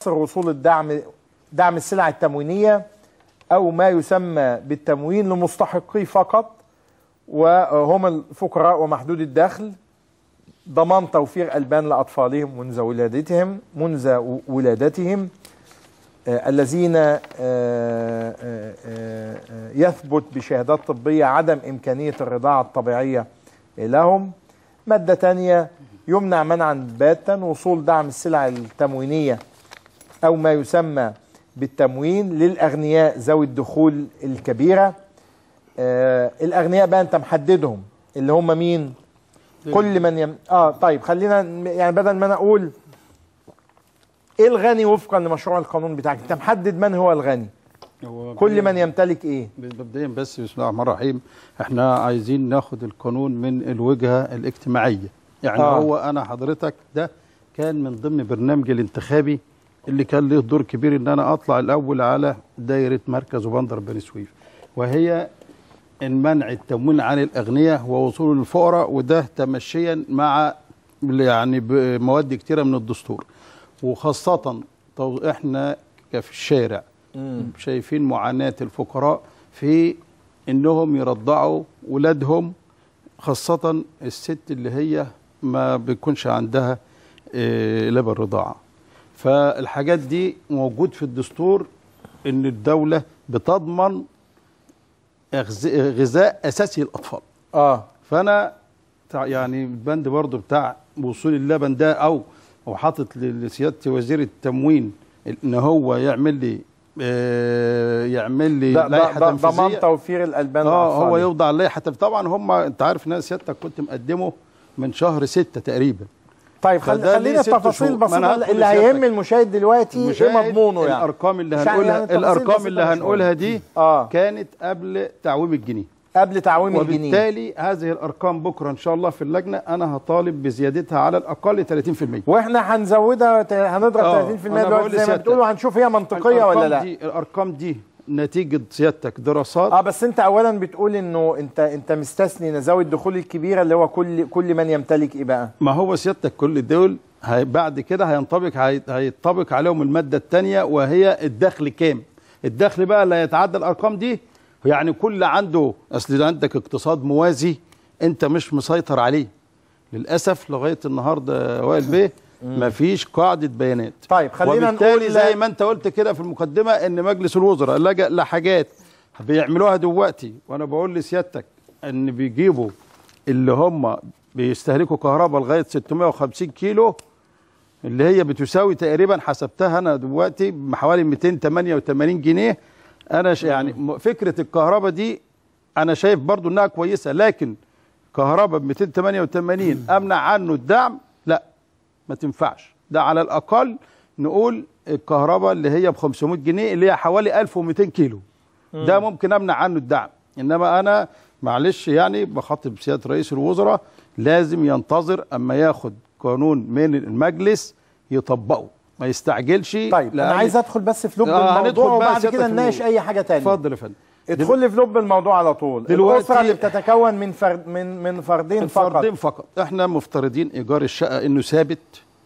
وصول الدعم دعم السلع التموينيه او ما يسمى بالتموين لمستحقيه فقط وهم الفقراء ومحدود الدخل ضمان توفير البان لاطفالهم منذ ولادتهم منذ ولادتهم آه الذين آه آه آه يثبت بشهادات طبيه عدم امكانيه الرضاعه الطبيعيه لهم ماده ثانيه يمنع منعا باتا وصول دعم السلع التموينيه او ما يسمى بالتموين للاغنياء ذوي الدخول الكبيره آه الاغنياء بقى انت محددهم اللي هم مين كل من يم... اه طيب خلينا يعني بدل ما انا اقول ايه الغني وفقا لمشروع القانون بتاعك انت محدد من هو الغني كل من يمتلك ايه مبدئيا بس بسم الله الرحمن الرحيم احنا عايزين ناخد القانون من الوجهه الاجتماعيه يعني آه. هو انا حضرتك ده كان من ضمن برنامجي الانتخابي اللي كان له دور كبير ان انا اطلع الاول على دايره مركز وبندر بني سويف وهي ان منع التموين عن الاغنياء ووصول للفقراء وده تمشيا مع يعني بمواد كتيره من الدستور وخاصه احنا في الشارع مم. شايفين معاناه الفقراء في انهم يرضعوا ولادهم خاصه الست اللي هي ما بيكونش عندها إيه لبن رضاعه فالحاجات دي موجود في الدستور ان الدوله بتضمن غذاء اساسي للاطفال اه فانا يعني البند برضو بتاع وصول اللبن ده او او حاطط لسياده وزير التموين ان هو يعمل لي آه يعمل لي لائحه تنفيذيه ضمان توفير الالبان اه هو يوضع لائحه طبعا هم انت عارف ان سيادتك كنت مقدمه من شهر ستة تقريبا طيب خل... خلينا التفاصيل بسيطه اللي هيهم المشاهد دلوقتي ايه مضمونه يعني الارقام اللي هنقولها يعني الارقام اللي هنقولها دي آه. كانت قبل تعويم الجنيه قبل تعويم الجنيه وبالتالي هذه الارقام بكره ان شاء الله في اللجنه انا هطالب بزيادتها على الاقل 30% واحنا هنزودها هنضرب 30% دلوقتي زي ما بتقولوا هنشوف هي منطقيه ولا لا دي الارقام دي نتيجه سيادتك دراسات اه بس انت اولا بتقول انه انت انت مستثني ذوي الدخول الكبيره اللي هو كل كل من يمتلك ايه بقى ما هو سيادتك كل دول هي بعد كده هينطبق هيطبق عليهم الماده الثانيه وهي الدخل كام الدخل بقى اللي هيتعدى الارقام دي يعني كل عنده اصل عندك اقتصاد موازي انت مش مسيطر عليه للاسف لغايه النهارده وائل بيه مفيش قاعده بيانات طيب خلينا وبالتالي نقول زي ما انت قلت كده في المقدمه ان مجلس الوزراء لجأ لحاجات بيعملوها دلوقتي وانا بقول لسيادتك ان بيجيبوا اللي هم بيستهلكوا كهرباء لغايه 650 كيلو اللي هي بتساوي تقريبا حسبتها انا دلوقتي بحوالي 288 جنيه انا يعني فكره الكهرباء دي انا شايف برضو انها كويسه لكن كهرباء ب 288 امنع عنه الدعم لا ما تنفعش ده على الاقل نقول الكهرباء اللي هي ب 500 جنيه اللي هي حوالي 1200 كيلو ده ممكن امنع عنه الدعم انما انا معلش يعني بخاطب سياده رئيس الوزراء لازم ينتظر اما ياخد قانون من المجلس يطبقه ما يستعجلش طيب انا عايز ادخل بس في لب آه الموضوع وبعد كده نناقش اي حاجه ثانيه اتفضل يا فندم ادخل لي في لب الموضوع على طول الاسره اللي بتتكون من فرد من من فردين فقط فردين فقط احنا مفترضين ايجار الشقه انه ثابت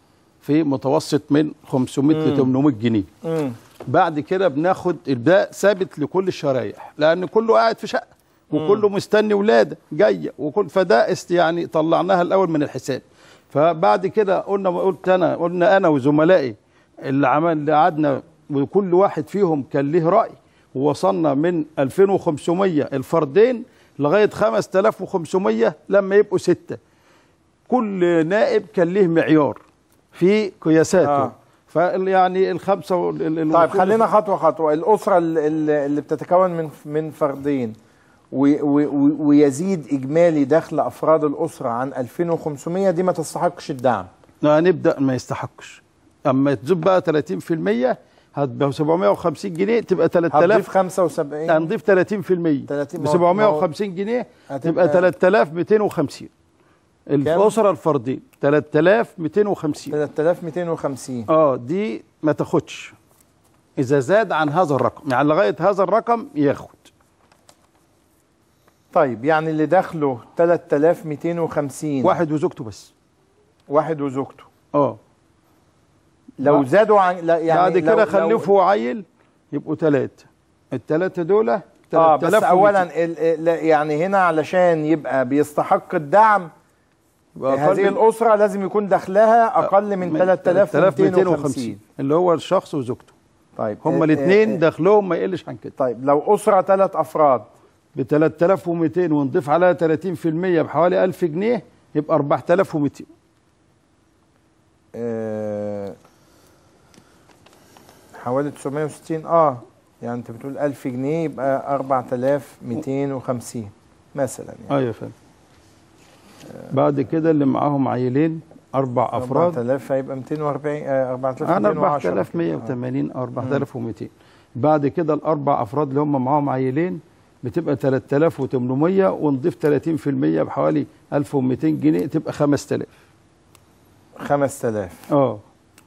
في متوسط من 500 ل 800 جنيه مم. بعد كده بناخد ده ثابت لكل الشرايح لان كله قاعد في شقه وكله مستني ولاده جايه وكل فده است يعني طلعناها الاول من الحساب فبعد كده قلنا قلت انا قلنا انا وزملائي اللي عمل اللي قعدنا وكل واحد فيهم كان له راي ووصلنا من 2500 الفردين لغايه 5500 لما يبقوا سته كل نائب كان له معيار في قياساته آه. فيعني الخمسه ال- طيب خلينا خطوه خطوه الاسره اللي, اللي بتتكون من من فردين و- و- و- ويزيد اجمالي دخل افراد الاسره عن 2500 دي ما تستحقش الدعم هنبدا ما يستحقش اما تزيد بقى 30% هتبقى 750 جنيه تبقى هتضيف 3000 75 هنضيف 30% 30 ب 750 جنيه تبقى 3250 الاسره الفردين 3250 3250 اه دي ما تاخدش اذا زاد عن هذا الرقم يعني لغايه هذا الرقم ياخد طيب يعني اللي دخله 3250 واحد وزوجته بس واحد وزوجته اه لو بعد- زادوا عن لا يعني بعد لو- كده لو- خلفوا عيل يبقوا ثلاثه الثلاثه دول اه بس 3200. اولا ال- ال- لا، يعني هنا علشان يبقى بيستحق الدعم يبقى أقل هذه من- الاسره لازم يكون دخلها اقل من 3250 اللي هو الشخص وزوجته طيب هما آه، الاثنين آه، آه، دخلهم ما يقلش عن كده طيب لو اسره ثلاث افراد ب 3200 ونضيف عليها 30% بحوالي 1000 جنيه يبقى 4200 آه، حوالي 960 اه يعني انت بتقول 1000 جنيه يبقى 4250 مثلا يعني ايوه يا فندم بعد كده اللي معاهم عيلين اربع افراد 4000 هيبقى 240 آه، انا 4210 4180 او 4200 بعد كده الاربع افراد اللي هم معاهم عيلين بتبقى 3800 ونضيف 30% بحوالي 1200 جنيه تبقى 5000 5000 اه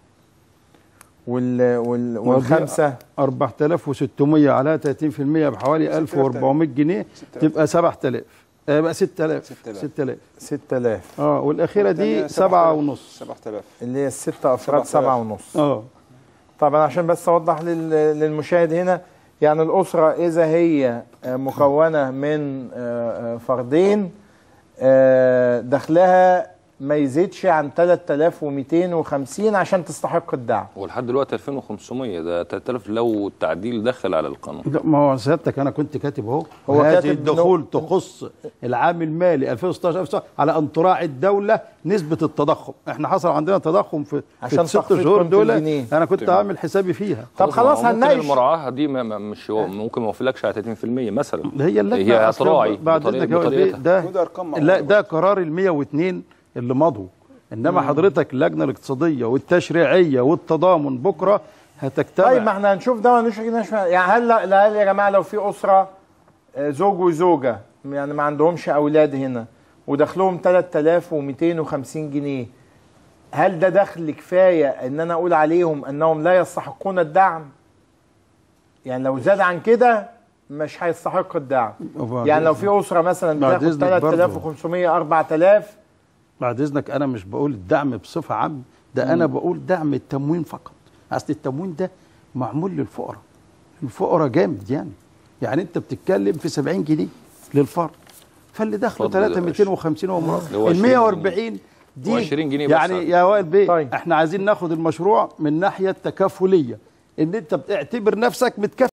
وال وال والخمسه 4600 على 30% بحوالي 1400 جنيه تبقى 7000 آه، يبقى 6000 6000. 6000 6000 اه والاخيره دي سبعة ونص 7000 اللي هي الستة أفراد 7000. سبعة ونص اه طبعا عشان بس أوضح لل- للمشاهد هنا يعني الأسرة إذا هي آه، مكونة من آه، آه، فردين آه، دخلها ما يزيدش عن 3250 عشان تستحق الدعم ولحد دلوقتي 2500 ده 3000 لو التعديل دخل على القانون لا، ما هو سيادتك انا كنت كاتب اهو هو هذه كاتب الدخول إنه- تخص العام المالي 2016 2017 على ان تراعي الدوله نسبه التضخم احنا حصل عندنا تضخم في في عشان الست تخفيض شهور قيمة دول الجنيه. انا كنت تمام. عامل حسابي فيها طب خلاص ما هو ممكن هنناقش. المراعاه دي ما ما- مش هو ممكن ما يوفرلكش على 30% مثلا هي اللجنه هي أصلاً هتراعي بعد بطريقة- اذنك يا ولد بطريقتها. ده وده أرقام لا معقولة ده قرار ال 102 اللي مضوا انما حضرتك اللجنه الاقتصاديه والتشريعيه والتضامن بكره هتجتمع طيب ما احنا هنشوف ده ونشوف نشوف يعني هل هل يا جماعة لو في أسرة آه، زوج وزوجة يعني ما عندهمش أولاد هنا ودخلهم 3250 جنيه هل ده دخل كفاية ان انا اقول عليهم انهم لا يستحقون الدعم يعني لو زاد عن كده مش هيستحق الدعم وبعد يعني لو إذنك- في اسره مثلا بعد بتاخد إذنك برضو. 3500 4000 بعد اذنك انا مش بقول الدعم بصفه عامه ده انا بقول دعم التموين فقط اصل التموين ده معمول للفقراء الفقراء جامد يعني يعني انت بتتكلم في 70 جنيه للفرد فاللي دخله اتفضل يا 3 باشا. 250 هو مراد اللي هو ال 20 140 دي و20 جنيه بس يعني على يا وائل بيه طيب. احنا عايزين ناخد المشروع من ناحيه التكافليه ان انت بتعتبر نفسك متكفل